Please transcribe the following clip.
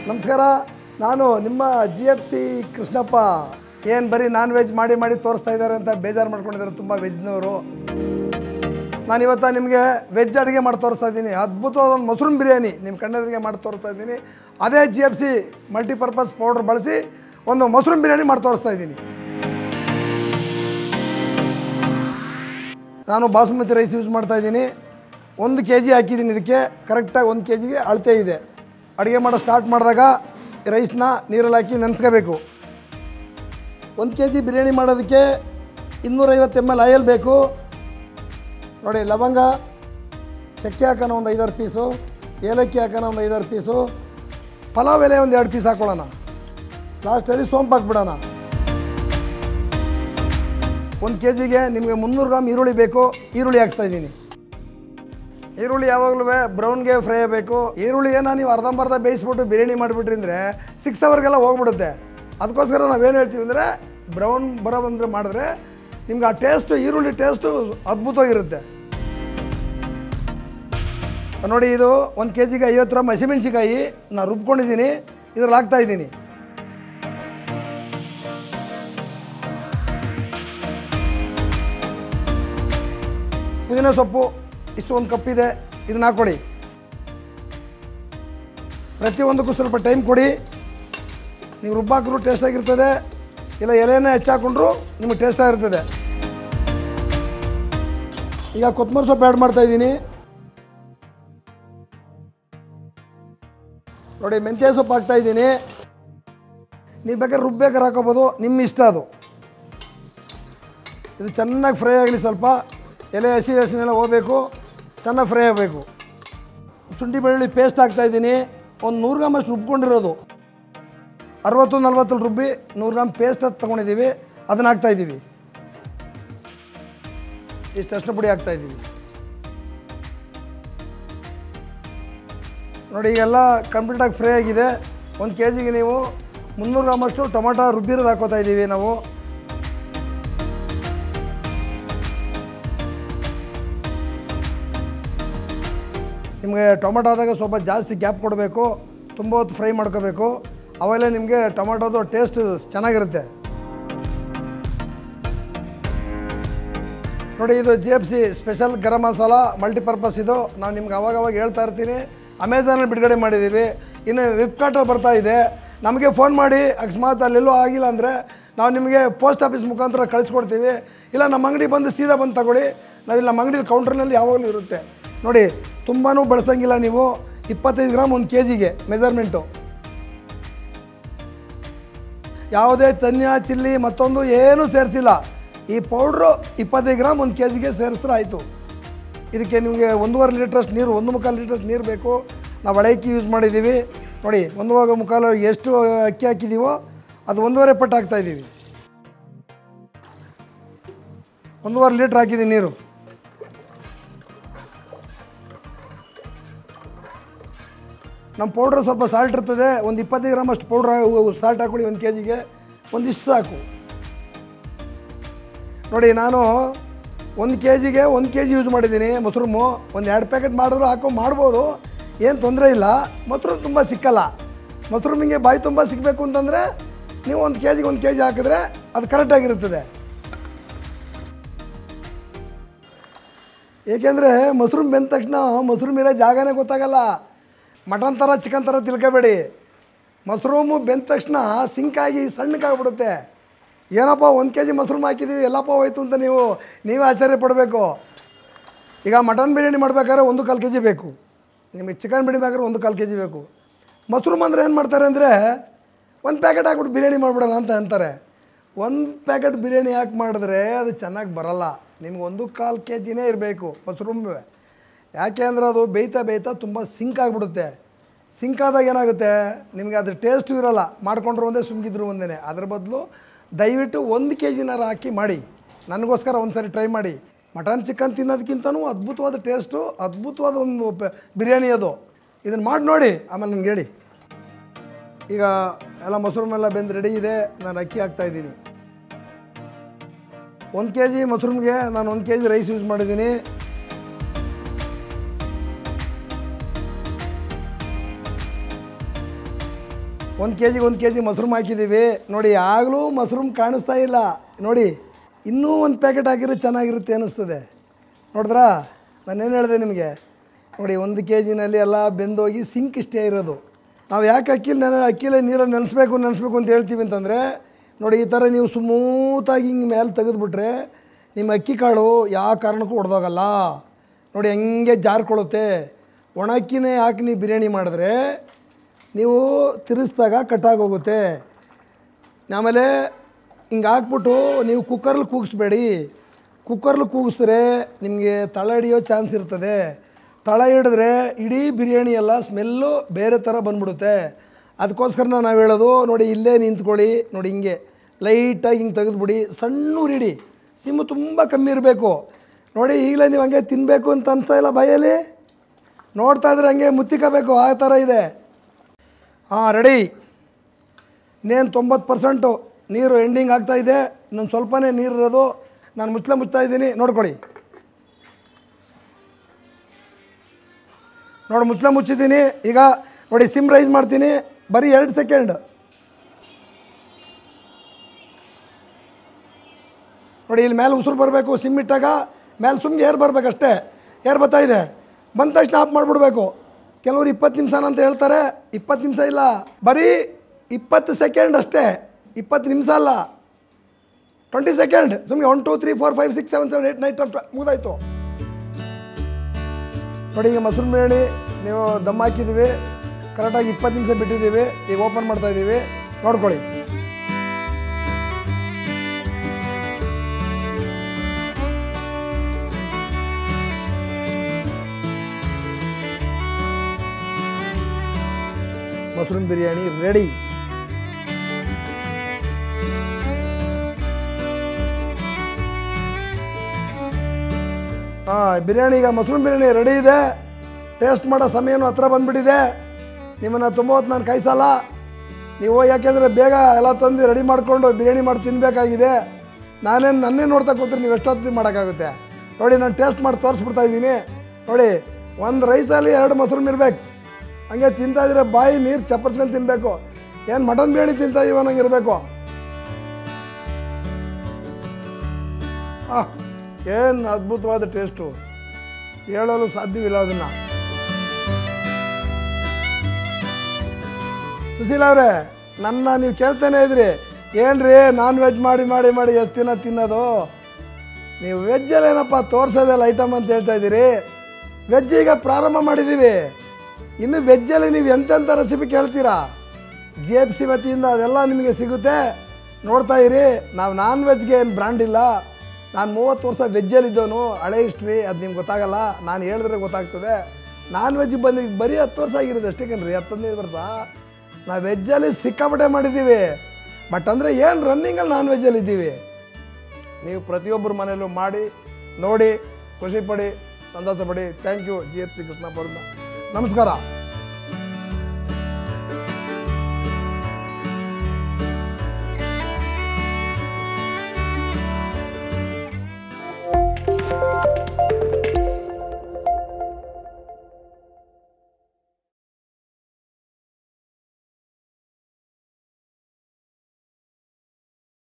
ನಮಸ್ಕಾರ ನಾನು ನಿಮ್ಮ ಜಿ ಎಫ್ ಸಿ ಕೃಷ್ಣಪ್ಪ ಏನು ಬರೀ ನಾನ್ ವೆಜ್ ಮಾಡಿ ಮಾಡಿ ತೋರಿಸ್ತಾ ಇದ್ದಾರೆ ಅಂತ ಬೇಜಾರು ಮಾಡ್ಕೊಂಡಿದ್ದಾರೆ ತುಂಬ ವೆಜ್ನವರು ನಾನು ಇವತ್ತು ನಿಮಗೆ ವೆಜ್ ಅಡುಗೆ ಮಾಡಿ ತೋರಿಸ್ತಾ ಇದ್ದೀನಿ ಅದ್ಭುತವಾದ ಒಂದು ಮಶ್ರೂಮ್ ಬಿರಿಯಾನಿ ನಿಮ್ಮ ಕಣ್ಣೆದುರಿಗೆ ಮಾಡಿ ತೋರಿಸ್ತಾ ಇದ್ದೀನಿ ಅದೇ G F C multipurpose powder ಬಳಸಿ ಒಂದು ಮಶ್ರೂಮ್ ಬಿರಿಯಾನಿ ಮಾಡಿ ತೋರಿಸ್ತಾ ಇದ್ದೀನಿ ನಾನು ಬಾಸುಮತಿ ರೈಸ್ ಯೂಸ್ ಮಾಡ್ತಾ ಇದ್ದೀನಿ ಒಂದು ಕೆ ಜಿ ಹಾಕಿದ್ದೀನಿ ಇದಕ್ಕೆ ಕರೆಕ್ಟಾಗಿ ಒಂದು ಕೆ ಜಿಗೆ ಅಳತೆ ಇದೆ ಅಡುಗೆ ಮಾಡೋ ಸ್ಟಾರ್ಟ್ ಮಾಡಿದಾಗ ರೈಸ್ನ ನೀರಲ್ಲಿ ಹಾಕಿ ನೆನೆಸ್ಕೋಬೇಕು ಒಂದು ಕೆ ಜಿ ಬಿರಿಯಾನಿ ಮಾಡೋದಕ್ಕೆ ಇನ್ನೂರೈವತ್ತು ಎಮ್ ಎಲ್ ಆಯಲ್ ಬೇಕು ನೋಡಿ ಲವಂಗ ಚಕ್ಕೆ ಹಾಕೋಣ ಒಂದು ಐದಾರು ಪೀಸು ಏಲಕ್ಕಿ ಹಾಕೋಣ ಒಂದು ಐದಾರು ಪೀಸು ಪಲಾವ್ ಎಲೆ ಒಂದು ಎರಡು ಪೀಸ್ ಹಾಕೊಳ್ಳೋಣ ಲಾಸ್ಟಲ್ಲಿ ಸೋಂಪು ಹಾಕ್ಬಿಡೋಣ ಒಂದು ಕೆ ಜಿಗೆ ನಿಮಗೆ ಮುನ್ನೂರು ಗ್ರಾಮ್ ಈರುಳ್ಳಿ ಬೇಕು ಈರುಳ್ಳಿ ಹಾಕ್ತಾ ಇದ್ದೀನಿ ಈರುಳ್ಳಿ ಯಾವಾಗಲೂ ಬ್ರೌನ್ಗೆ ಫ್ರೈ ಆಗಬೇಕು ಈರುಳ್ಳಿಯನ್ನು ನೀವು ಅರ್ಧಂಬರ್ಧ ಬೇಯಿಸ್ಬಿಟ್ಟು ಬಿರಿಯಾನಿ ಮಾಡಿಬಿಟ್ರಿ ಅಂದರೆ ಸಿಕ್ಸ್ ಅವರ್ಗೆಲ್ಲ ಹೋಗ್ಬಿಡುತ್ತೆ ಅದಕ್ಕೋಸ್ಕರ ನಾವೇನು ಹೇಳ್ತೀವಿ ಅಂದರೆ ಬ್ರೌನ್ ಬರೋ ಬಂದರೆ ಮಾಡಿದ್ರೆ ನಿಮ್ಗೆ ಆ ಟೇಸ್ಟು ಈರುಳ್ಳಿ ಟೇಸ್ಟು ಅದ್ಭುತವಾಗಿರುತ್ತೆ ನೋಡಿ ಇದು ಒಂದು ಕೆ ಜಿಗೆ ಐವತ್ತು ಗ್ರಾಮ್ ಹಸಿಮೆಣ್ಸಿಕಾಯಿ ನಾನು ರುಬ್ಕೊಂಡಿದ್ದೀನಿ ಇದ್ರಲ್ಲಿ ಹಾಕ್ತಾ ಇದ್ದೀನಿ ಪುದೀನ ಸೊಪ್ಪು ಇಷ್ಟು ಒಂದು ಕಪ್ಪಿದೆ ಇದನ್ನ ಹಾಕ್ಕೊಡಿ ಪ್ರತಿಯೊಂದಕ್ಕೂ ಸ್ವಲ್ಪ ಟೈಮ್ ಕೊಡಿ ನೀವು ರುಬ್ಬಾಕಿದ್ರು ಟೇಸ್ಟಾಗಿರ್ತದೆ ಇಲ್ಲ ಎಲೆನೇ ಹೆಚ್ಚಾಕೊಂಡ್ರು ನಿಮಗೆ ಟೇಸ್ಟಾಗಿರ್ತದೆ ಈಗ ಕೊತ್ತಂಬರಿ ಸೊಪ್ಪು ಆ್ಯಡ್ ಮಾಡ್ತಾ ಇದ್ದೀನಿ ನೋಡಿ ಮೆಂತ್ಯ ಸೊಪ್ಪು ಹಾಕ್ತಾ ಇದ್ದೀನಿ ನೀವು ಬೇಕಾದ್ರೆ ರುಬ್ಬೇಕಾದ್ರೆ ಹಾಕೋಬೋದು ನಿಮ್ಮ ಇಷ್ಟ ಅದು ಇದು ಚೆನ್ನಾಗಿ ಫ್ರೈ ಆಗಲಿ ಸ್ವಲ್ಪ ಎಲೆ ಹಸಿ ಹಸಿನೆಲ್ಲ ಹೋಗಬೇಕು ಚೆನ್ನಾಗಿ ಫ್ರೈ ಆಗಬೇಕು ಶುಂಠಿ ಬೆಳ್ಳುಳ್ಳಿ ಪೇಸ್ಟ್ ಹಾಕ್ತಾಯಿದ್ದೀನಿ ಒಂದು ನೂರು ಗ್ರಾಮ್ ಅಷ್ಟು ರುಬ್ಕೊಂಡಿರೋದು ಅರವತ್ತು ನಲ್ವತ್ತು ರುಬ್ಬಿ ನೂರು ಗ್ರಾಮ್ ಪೇಸ್ಟ್ ಅದು ತೊಗೊಂಡಿದ್ದೀವಿ ಅದನ್ನು ಹಾಕ್ತಾಯಿದ್ದೀವಿ ಇಷ್ಟು ಅಷ್ಟು ಪುಡಿ ಹಾಕ್ತಾಯಿದ್ದೀವಿ ನೋಡಿ ಈಗೆಲ್ಲ ಕಂಪ್ಲೀಟಾಗಿ ಫ್ರೈ ಆಗಿದೆ ಒಂದು ಕೆ ಜಿಗೆ ನೀವು ಮುನ್ನೂರು ಗ್ರಾಮಷ್ಟು ಟೊಮೊಟೊ ರುಬ್ಬಿರೋದು ಹಾಕೋತಾ ಇದ್ದೀವಿ ನಾವು ನಿಮಗೆ ಟೊಮೊಟೊ ಆದಾಗ ಸ್ವಲ್ಪ ಜಾಸ್ತಿ ಗ್ಯಾಪ್ ಕೊಡಬೇಕು ತುಂಬ ಹೊತ್ತು ಫ್ರೈ ಮಾಡ್ಕೋಬೇಕು ಅವೆಲ್ಲ ನಿಮಗೆ ಟೊಮೊಟೊದು ಟೇಸ್ಟ್ ಚೆನ್ನಾಗಿರುತ್ತೆ ನೋಡಿ ಇದು G F C special garam masala multipurpose ಇದು ನಾವು ನಿಮ್ಗೆ ಅವಾಗ ಅವಾಗ ಹೇಳ್ತಾ ಇರ್ತೀನಿ ಅಮೆಝಾನಲ್ಲಿ ಬಿಡುಗಡೆ ಮಾಡಿದ್ದೀವಿ ಇನ್ನು ಫ್ಲಿಪ್ಕಾರ್ಟಲ್ಲಿ ಬರ್ತಾ ಇದೆ ನಮಗೆ ಫೋನ್ ಮಾಡಿ ಅಕಸ್ಮಾತ್ ಅಲ್ಲೆಲ್ಲೂ ಆಗಿಲ್ಲ ಅಂದರೆ ನಾವು ನಿಮಗೆ ಪೋಸ್ಟ್ ಆಫೀಸ್ ಮುಖಾಂತರ ಕಳಿಸ್ಕೊಡ್ತೀವಿ ಇಲ್ಲ ನಮ್ಮ ಅಂಗಡಿ ಬಂದು ಸೀದಾ ಬಂದು ತಗೊಳ್ಳಿ ನಾವಿಲ್ಲಿ ನಮ್ಮ ಅಂಗಡಿ ಕೌಂಟ್ರ್ನಲ್ಲಿ ಯಾವಾಗಲೂ ಇರುತ್ತೆ ನೋಡಿ ತುಂಬಾ ಬಳಸಂಗಿಲ್ಲ ನೀವು ಇಪ್ಪತ್ತೈದು ಗ್ರಾಮ್ ಒಂದು ಕೆ ಜಿಗೆ ಮೆಜರ್ಮೆಂಟು ಯಾವುದೇ ಧನ್ಯ ಚಿಲ್ಲಿ ಮತ್ತೊಂದು ಏನೂ ಸೇರಿಸಿಲ್ಲ ಈ ಪೌಡ್ರು ಇಪ್ಪತ್ತೈದು ಗ್ರಾಮ್ ಒಂದು ಕೆ ಜಿಗೆ ಸೇರಿಸಿದ್ರೆ ಆಯಿತು ಇದಕ್ಕೆ ನಿಮಗೆ ಒಂದೂವರೆ ಲೀಟ್ರಷ್ಟು ನೀರು ಒಂದು ಮುಕ್ಕಾಲು ಲೀಟ್ರಷ್ಟು ನೀರು ಬೇಕು ನಾವು ಹಳೆ ಅಕ್ಕಿ ಯೂಸ್ ಮಾಡಿದ್ದೀವಿ ನೋಡಿ ಒಂದೂವರೆ ಮುಕ್ಕಾಲು ಎಷ್ಟು ಅಕ್ಕಿ ಹಾಕಿದ್ದೀವೋ ಅದು ಒಂದೂವರೆ ಪಟ್ಟು ಹಾಕ್ತಾಯಿದ್ದೀವಿ ಒಂದೂವರೆ ಲೀಟ್ರ್ ಹಾಕಿದ್ದೀನಿ ನೀರು ನಮ್ಮ ಪೌಡ್ರ್ ಸ್ವಲ್ಪ ಸಾಲ್ಟ್ ಇರ್ತದೆ ಒಂದು ಇಪ್ಪತ್ತೈದು ಗ್ರಾಮ್ ಅಷ್ಟು ಪೌಡ್ರ್ ಸಾಲ್ಟ್ ಹಾಕೊಳ್ಳಿ ಒಂದು ಕೆ ಜಿಗೆ ಒಂದಿಷ್ಟು ಸಾಕು ನೋಡಿ ನಾನು ಒಂದು ಕೆ ಜಿಗೆ ಒಂದು ಕೆ ಜಿ ಯೂಸ್ ಮಾಡಿದ್ದೀನಿ ಮಶ್ರೂಮು ಒಂದು ಎರಡು ಪ್ಯಾಕೆಟ್ ಮಾಡಿದ್ರು ಹಾಕೋ ಮಾಡ್ಬೋದು ಏನು ತೊಂದರೆ ಇಲ್ಲ ಮಶ್ರೂಮ್ ತುಂಬ ಸಿಕ್ಕಲ್ಲ ಮಶ್ರೂಮಿಗೆ ಬಾಯಿ ತುಂಬ ಸಿಕ್ಕಬೇಕು ಅಂತಂದರೆ ನೀವು ಒಂದು ಕೆ ಜಿಗೆ ಒಂದು ಕೆ ಜಿ ಹಾಕಿದ್ರೆ ಅದು ಕರೆಕ್ಟಾಗಿರುತ್ತದೆ ಏಕೆಂದರೆ ಮಶ್ರೂಮ್ ಬೆಂದ ತಕ್ಷಣ ಮಶ್ರೂಮ್ ಇರೋ ಜಾಗನೇ ಗೊತ್ತಾಗಲ್ಲ ಮಟನ್ ಥರ ಚಿಕನ್ ಥರ ತಿಳ್ಕೊಬೇಡಿ ಮಶ್ರೂಮು ಬೆಂದ ತಕ್ಷಣ ಸಿಂಕಾಗಿ ಸಣ್ಣಕ್ಕಾಗ್ಬಿಡುತ್ತೆ ಏನಪ್ಪ ಒಂದು ಕೆ ಜಿ ಮಶ್ರೂಮ್ ಹಾಕಿದ್ದೀವಿ ಎಲ್ಲಪ್ಪ ಹೋಯ್ತು ಅಂತ ನೀವು ನೀವೇ ಆಶ್ಚರ್ಯ ಪಡಬೇಕು ಈಗ ಮಟನ್ ಬಿರಿಯಾನಿ ಮಾಡ್ಬೇಕಾದ್ರೆ ಒಂದು ಕಾಲು ಕೆ ಜಿ ಬೇಕು ನಿಮಗೆ ಚಿಕನ್ ಬಿರಿಯಾನಿ ಬೇಕಾದ್ರೆ ಒಂದು ಕಾಲು ಕೆ ಜಿ ಬೇಕು ಮಶ್ರೂಮ್ ಅಂದರೆ ಏನು ಮಾಡ್ತಾರೆ ಅಂದರೆ ಒಂದು ಪ್ಯಾಕೆಟ್ ಹಾಕ್ಬಿಟ್ಟು ಬಿರಿಯಾನಿ ಮಾಡಿಬಿಡೋಣ ಅಂತ ಅಂತಾರೆ ಒಂದು ಪ್ಯಾಕೆಟ್ ಬಿರಿಯಾನಿ ಹಾಕಿ ಮಾಡಿದ್ರೆ ಅದು ಚೆನ್ನಾಗಿ ಬರಲ್ಲ ನಿಮ್ಗೆ ಒಂದು ಕಾಲು ಕೆ ಜಿನೇ ಇರಬೇಕು ಮಶ್ರೂಮ್ ಯಾಕೆ ಅಂದರೆ ಅದು ಬೇಯ್ತಾ ಬೇಯ್ತಾ ತುಂಬ ಸಿಂಕ್ ಆಗಿಬಿಡುತ್ತೆ ಸಿಂಕ್ ಆದಾಗ ಏನಾಗುತ್ತೆ ನಿಮಗೆ ಅದ್ರ ಟೇಸ್ಟು ಇರೋಲ್ಲ ಮಾಡ್ಕೊಂಡ್ರು ಒಂದೇ ಸುಮ್ಗಿದ್ರು ಒಂದೇ ಅದ್ರ ಬದಲು ದಯವಿಟ್ಟು ಒಂದು ಕೆ ಜಿನಾರು ಹಾಕಿ ಮಾಡಿ ನನಗೋಸ್ಕರ ಒಂದು ಸರಿ ಟ್ರೈ ಮಾಡಿ ಮಟನ್ ಚಿಕನ್ ತಿನ್ನೋದಕ್ಕಿಂತನೂ ಅದ್ಭುತವಾದ ಟೇಸ್ಟು ಅದ್ಭುತವಾದ ಒಂದು ಪ- ಬಿರಿಯಾನಿ ಅದು ಇದನ್ನು ಮಾಡಿ ನೋಡಿ ಆಮೇಲೆ ನನಗೆ ಹೇಳಿ ಈಗ ಎಲ್ಲ ಮಶ್ರೂಮೆಲ್ಲ ಬೆಂದು ರೆಡಿ ಇದೆ ನಾನು ಅಕ್ಕಿ ಹಾಕ್ತಾಯಿದ್ದೀನಿ ಒಂದು ಕೆ ಜಿ ಮಶ್ರೂಮ್ಗೆ ನಾನು ಒಂದು ಕೆ ಜಿ ರೈಸ್ ಯೂಸ್ ಮಾಡಿದ್ದೀನಿ ಒಂದು ಕೆ ಜಿಗೆ ಒಂದು ಕೆ ಜಿ ಮಶ್ರೂಮ್ ಹಾಕಿದ್ದೀವಿ ನೋಡಿ ಆಗಲೂ ಮಶ್ರೂಮ್ ಕಾಣಿಸ್ತಾ ಇಲ್ಲ ನೋಡಿ ಇನ್ನೂ ಒಂದು ಪ್ಯಾಕೆಟ್ ಹಾಕಿದ್ರೆ ಚೆನ್ನಾಗಿರುತ್ತೆ ಅನ್ನಿಸ್ತದೆ ನೋಡಿದ್ರಾ ನಾನೇನು ಹೇಳಿದೆ ನಿಮಗೆ ನೋಡಿ ಒಂದು ಕೆ ಜಿನಲ್ಲಿ ಎಲ್ಲ ಬೆಂದೋಗಿ ಸಿಂಕ್ ಇಷ್ಟೇ ಇರೋದು ನಾವು ಯಾಕೆ ಅಕ್ಕಿಲಿ ನೆನೆ ಅಕ್ಕಿಲೇ ನೀರಲ್ಲಿ ನೆನೆಸ್ಬೇಕು ನೆನೆಸ್ಬೇಕು ಅಂತ ಹೇಳ್ತೀವಿ ಅಂತಂದರೆ ನೋಡಿ ಈ ಥರ ನೀವು ಸ್ಮೂತಾಗಿ ಹಿಂಗೆ ಮೇಲೆ ತೆಗೆದುಬಿಟ್ರೆ ನಿಮ್ಮ ಅಕ್ಕಿ ಕಾಳು ಯಾವ ಕಾರಣಕ್ಕೂ ಹೊಡೆದೋಗಲ್ಲ ನೋಡಿ ಹೆಂಗೆ ಜಾರ್ಕೊಳ್ಳುತ್ತೆ ಒಣ ಅಕ್ಕಿನೇ ಹಾಕಿ ನೀವು ಬಿರಿಯಾನಿ ಮಾಡಿದ್ರೆ ನೀವು ತಿರ್ಗಿಸ್ದಾಗ ಕಟ್ಟಾಗೋಗುತ್ತೆ ಆಮೇಲೆ ಹಿಂಗೆ ಹಾಕ್ಬಿಟ್ಟು ನೀವು ಕುಕ್ಕರ್ಲಿ ಕೂಗಿಸ್ಬೇಡಿ ಕುಕ್ಕರ್ಲಿ ಕೂಗಿಸಿದ್ರೆ ನಿಮಗೆ ತಳ ಹಿಡಿಯೋ ಚಾನ್ಸ್ ಇರ್ತದೆ ತಳ ಹಿಡಿದ್ರೆ ಇಡೀ ಬಿರಿಯಾನಿ ಎಲ್ಲ ಸ್ಮೆಲ್ಲು ಬೇರೆ ಥರ ಬಂದ್ಬಿಡುತ್ತೆ ಅದಕ್ಕೋಸ್ಕರ ನಾವು ಹೇಳೋದು ನೋಡಿ ಇಲ್ಲೇ ನಿಂತ್ಕೊಳ್ಳಿ ನೋಡಿ ಹಿಂಗೆ ಲೈಟಾಗಿ ಹಿಂಗೆ ತೆಗೆದುಬಿಡಿ ಸಣ್ಣ ಹಿಡಿ ಸಿಮ್ಮು ತುಂಬ ಕಮ್ಮಿ ಇರಬೇಕು ನೋಡಿ ಈಗಲೇ ನೀವು ಹಂಗೆ ತಿನ್ನಬೇಕು ಅಂತ ಅನ್ಸ್ತಾ ಇಲ್ಲ ಬಾಯಲ್ಲಿ ನೋಡ್ತಾ ಇದ್ರೆ ಹಂಗೆ ಮುತ್ತಿಕೋಬೇಕು ಆ ಥರ ಇದೆ ಹಾಂ ರೆಡಿ ಇನ್ನೇನು ತೊಂಬತ್ತು ಪರ್ಸೆಂಟು ನೀರು ಎಂಡಿಂಗ್ ಆಗ್ತಾ ಇದೆ ಇನ್ನೊಂದು ಸ್ವಲ್ಪನೇ ನೀರು ಇರೋದು ನಾನು ಮುಚ್ಚಲೆ ಮುಚ್ತಾ ಇದ್ದೀನಿ ನೋಡ್ಕೊಳ್ಳಿ ನೋಡಿ ಮುಚ್ಚಲೆ ಮುಚ್ಚಿದ್ದೀನಿ ಈಗ ನೋಡಿ ಸಿಮ್ ರೈಸ್ ಮಾಡ್ತೀನಿ ಬರೀ ಎರಡು ಸೆಕೆಂಡ್ ನೋಡಿ ಇಲ್ಲಿ ಮೇಲೆ ಉಸಿರು ಬರಬೇಕು ಸಿಮ್ ಇಟ್ಟಾಗ ಮೇಲೆ ಸುಮ್ಮನೆ ಏರ್ ಬರಬೇಕಷ್ಟೇ ಏರ್ ಬರ್ತಾ ಇದೆ ಬಂದ ತಕ್ಷಣ ಆಫ್ ಮಾಡಿಬಿಡ್ಬೇಕು ಕೆಲವರು ಇಪ್ಪತ್ತು ನಿಮಿಷ ಅಂತ ಹೇಳ್ತಾರೆ ಇಪ್ಪತ್ತು ನಿಮಿಷ ಇಲ್ಲ ಬರೀ ಇಪ್ಪತ್ತು ಸೆಕೆಂಡ್ ಅಷ್ಟೇ ಇಪ್ಪತ್ತು ನಿಮಿಷ ಅಲ್ಲ ಟ್ವೆಂಟಿ ಸೆಕೆಂಡ್ ಸುಮ್ಮನೆ one two three four five six seven seven eight nine ಮುಗಿದಾಯ್ತು ನೋಡಿ ಈಗ ಮಸೂರು ಬಿರಿಯಾನಿ ನೀವು ದಮ್ ಹಾಕಿದ್ದೀವಿ ಕರೆಕ್ಟಾಗಿ ಇಪ್ಪತ್ತು ನಿಮಿಷ ಬಿಟ್ಟಿದ್ದೀವಿ ಈಗ ಓಪನ್ ಮಾಡ್ತಾ ಇದ್ದೀವಿ ನೋಡ್ಕೊಳ್ಳಿ ಮಶ್ರೂಮ್ ಬಿರಿಯಾನಿ ರೆಡಿ ಹಾಂ ಬಿರಿಯಾನಿ ಈಗ ಮಶ್ರೂಮ್ ಬಿರಿಯಾನಿ ರೆಡಿ ಇದೆ ಟೇಸ್ಟ್ ಮಾಡೋ ಸಮಯನೂ ಹತ್ರ ಬಂದುಬಿಟ್ಟಿದೆ ನಿಮ್ಮನ್ನು ತುಂಬ ಹೊತ್ತು ನಾನು ಕಾಯಿಸಲ್ಲ ನೀವು ಯಾಕೆಂದರೆ ಬೇಗ ಎಲ್ಲ ತಂದು ರೆಡಿ ಮಾಡಿಕೊಂಡು ಬಿರಿಯಾನಿ ಮಾಡಿ ತಿನ್ನಬೇಕಾಗಿದೆ ನಾನೇನು ನನ್ನೇ ನೋಡ್ತಾ ಕೂತ್ರೆ ನೀವು ಎಷ್ಟೊತ್ತು ಮಾಡೋಕ್ಕಾಗುತ್ತೆ ನೋಡಿ ನಾನು ಟೇಸ್ಟ್ ಮಾಡಿ ತೋರಿಸ್ಬಿಡ್ತಾ ಇದ್ದೀನಿ ನೋಡಿ ಒಂದು ರೈಸಲ್ಲಿ ಎರಡು ಮಶ್ರೂಮ್ ಇರಬೇಕು ಹಂಗೆ ತಿಂತಾ ಇದ್ರೆ ಬಾಯಿ ನೀರು ಚಪ್ಪರ್ಸ್ಕೊಂಡು ತಿನ್ನಬೇಕು ಏನು ಮಟನ್ ಬಿರಿಯಾನಿ ತಿಂತಾ ಇದೀವ ನಂಗೆ ಇರಬೇಕು ಹಾಂ ಏನು ಅದ್ಭುತವಾದ ಟೇಸ್ಟು ಹೇಳಲು ಸಾಧ್ಯವಿಲ್ಲ ಅದನ್ನು ಸುಶೀಲ ಅವರೇ ನನ್ನ ನೀವು ಕೇಳ್ತಾನೆ ಇದ್ರಿ ಏನ್ರಿ ನಾನ್ ವೆಜ್ ಮಾಡಿ ಮಾಡಿ ಮಾಡಿ ಎಷ್ಟು ದಿನ ತಿನ್ನೋದು ನೀವು ವೆಜ್ಜಲ್ಲಿ ಏನಪ್ಪ ತೋರಿಸೋದಲ್ಲ ಐಟಮ್ ಅಂತ ಹೇಳ್ತಾ ಇದ್ದೀರಿ ವೆಜ್ ಈಗ ಪ್ರಾರಂಭ ಮಾಡಿದ್ದೀವಿ ಇನ್ನು ವೆಜ್ಜಲ್ಲಿ ನೀವು ಎಂತೆಂಥ ರೆಸಿಪಿ ಕೇಳ್ತೀರಾ ಜಿ ಎಫ್ ಸಿ ವತಿಯಿಂದ ಅದೆಲ್ಲ ನಿಮಗೆ ಸಿಗುತ್ತೆ ನೋಡ್ತಾ ಇರಿ ನಾವು ನಾನ್ ವೆಜ್ಗೆ ಏನು ಬ್ರ್ಯಾಂಡ್ ಇಲ್ಲ ನಾನು ಮೂವತ್ತು ವರ್ಷ ವೆಜ್ಜಲ್ಲಿದ್ದವನು ಹಳೆ ಹಿಸ್ಟ್ರಿ ಅದು ನಿಮ್ಗೆ ಗೊತ್ತಾಗಲ್ಲ ನಾನು ಹೇಳಿದ್ರೆ ಗೊತ್ತಾಗ್ತದೆ ನಾನ್ ವೆಜ್ ಬಂದು ಈಗ ಬರೀ ಹತ್ತು ವರ್ಷ ಆಗಿರೋದು ಅಷ್ಟೇ ಕಣ್ರಿ ಹತ್ತು ಹದಿನೈದು ವರ್ಷ ನಾವು ವೆಜ್ಜಲ್ಲಿ ಸಿಕ್ಕಾಪಟ್ಟೆ ಮಾಡಿದ್ದೀವಿ ಬಟ್ ಅಂದರೆ ಏನು ರನ್ನಿಂಗಲ್ಲಿ ನಾನ್ ವೆಜ್ಜಲ್ಲಿ ಇದ್ದೀವಿ ನೀವು ಪ್ರತಿಯೊಬ್ಬರ ಮನೆಯಲ್ಲೂ ಮಾಡಿ ನೋಡಿ ಖುಷಿ ಪಡಿ ಸಂತೋಷ ಪಡಿ thank you G F C Krishnappa ಅವ್ರನ್ನ ನಮಸ್ಕಾರ